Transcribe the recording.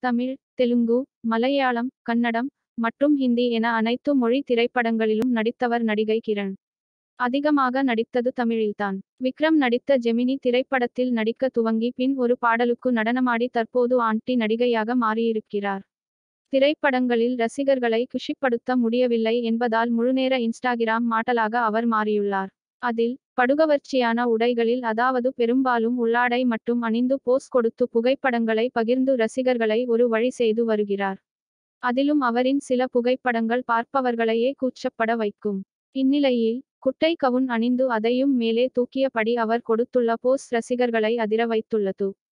தமிழ் தெலுங்கு மலையாளம் கன்னடம் மற்றும் ஹிந்தி என அனைத்து மொழி திரைப்படங்களிலும் நடித்தவர் நடிகை கிரண் அதிகமாக நடித்தது தமிழில்தான் விக்ரம் நடித்த ஜெமினி திரைப்படத்தில் நடிக்க துவங்கி பின் ஒரு பாடலுக்கு நடனமாடி தற்போது ஆண்டி நடிகையாக மாறியிருக்கிறார் திரைப்படங்களில் ரசிகர்களை குஷிப்படுத்த முடியவில்லை என்பதால் முழுநேர இன்ஸ்டாகிராம் மாடலாக அவர் மாறியுள்ளார் அதில் படுகவர்ச்சியான உடைகளில் அதாவது பெரும்பாலும் உள்ளாடை மட்டும் அணிந்து போஸ் கொடுத்து புகைப்படங்களை பகிர்ந்து ரசிகர்களை ஒரு வழி செய்து வருகிறார் அதிலும் அவரின் சில புகைப்படங்கள் பார்ப்பவர்களையே கூச்சப்பட வைக்கும் இந்நிலையில் குட்டை கவுன் அணிந்து அதையும் மேலே தூக்கியபடி அவர் கொடுத்துள்ள போஸ் ரசிகர்களை அதிர வைத்துள்ளது